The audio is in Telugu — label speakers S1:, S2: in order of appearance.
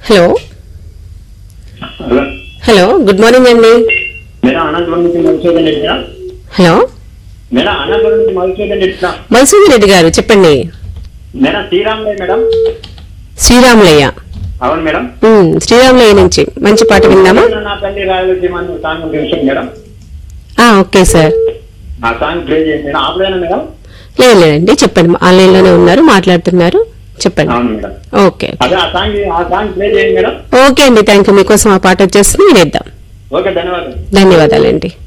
S1: hello
S2: hello
S1: hello good morning అండి
S2: మేడం అనంతపురం నుంచి Madhusudan Reddy madam
S1: hello
S2: madam Anantapur నుంచి మధుసూదన్ రెడ్డి మేడం
S1: మధుసూదన్ రెడ్డి గారు చెప్పండి
S2: మేడం శ్రీరాములే మేడం
S1: శ్రీరాములయ్య
S2: అవును మేడం
S1: ఉమ్, శ్రీరాములయ్య నుంచి మంచి పాట విందామా
S2: నా తల్లి రాయలసీమ అనే సాంగ్ తెలుసు మేడం
S1: ఆ, ఓకే సార్
S2: ఆ సాంగ్ ప్లే చేయండి మేడం ఆపలేనా మేడం
S1: లేదు లేదండి చెప్పండి ఆన్లైన్లోనే ఉన్నారు మాట్లాడుతున్నారు చెప్పండి
S2: అవును మేడం
S1: ఓకే
S2: అదే ఆ సాంగ్ ఆ సాంగ్ ప్లే చేయండి మేడం
S1: ఓకే అండి థ్యాంక్ యూ మీకోసం ఆ పాట వచ్చేస్తుంది వినేద్దాం
S2: ఓకే ధన్యవాదాలు
S1: ధన్యవాదాలండి